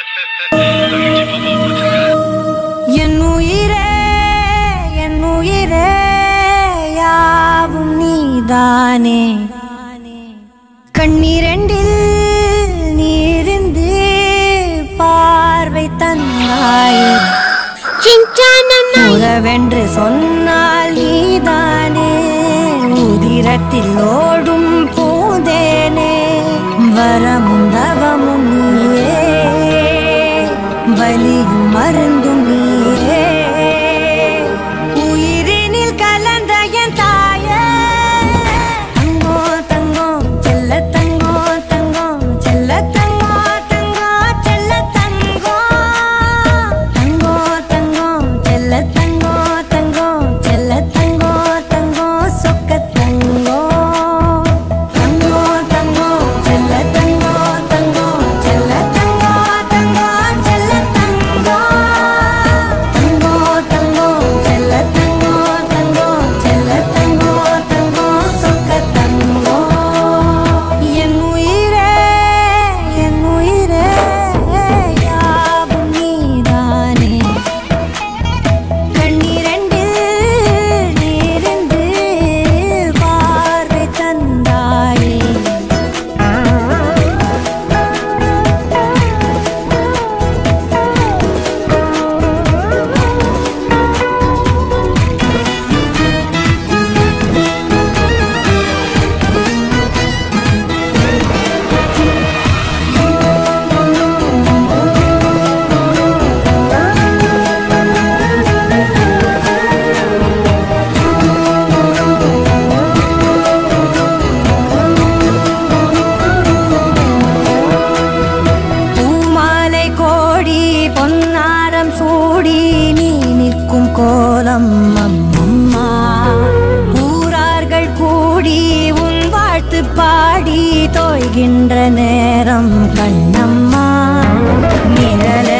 என் உயிரே என் உயிரே யாவும் நீதானே கண்ணீரண்டில் நீரிந்து பார்வை தந்தாயே உறவென்று சொன்னால் நீதானே உதிரத்தில் ஓடும் பூந்தேனே வரமும் தவமும் நீயே வலியும் மருந்தும் நீயே உயிரினில் கலந்த என் தாயே தங்கோ தங்கோ செல்ல தங்கோ தங்கோ செல்ல தங்கோ தங்கோ செல்ல தங்கோ தங்கோ தங்கோ செல்ல தங்கோ தங்கோ செல்ல தங்கோ தங்கோ சொக்க தங்கோ தங்கோ தங்கோ செல்ல தங்கோ தங்கோ செல்ல தங்கோ தங்கோ செல்ல தங்கோ தங்கோ தங்கோ செல்ல தங்கோ தங்கோ செல்ல தங்கோ தங்கோ சொக்க தங்கோ என் உயிரே என் உயிரே யாவும் நீதானே கண்ணீரண்டில் நீரிந்து பார்வை தந்தாயே பூமாலை கோடி பொன்னாரம் சூடி நீ நிற்கும் கோலம் அம்மம்மா ஊரார்கள் கூடி உன் வாழ்த்து பாடி தோய்கின்ற நேரம் கண்ணம்மா நிழலை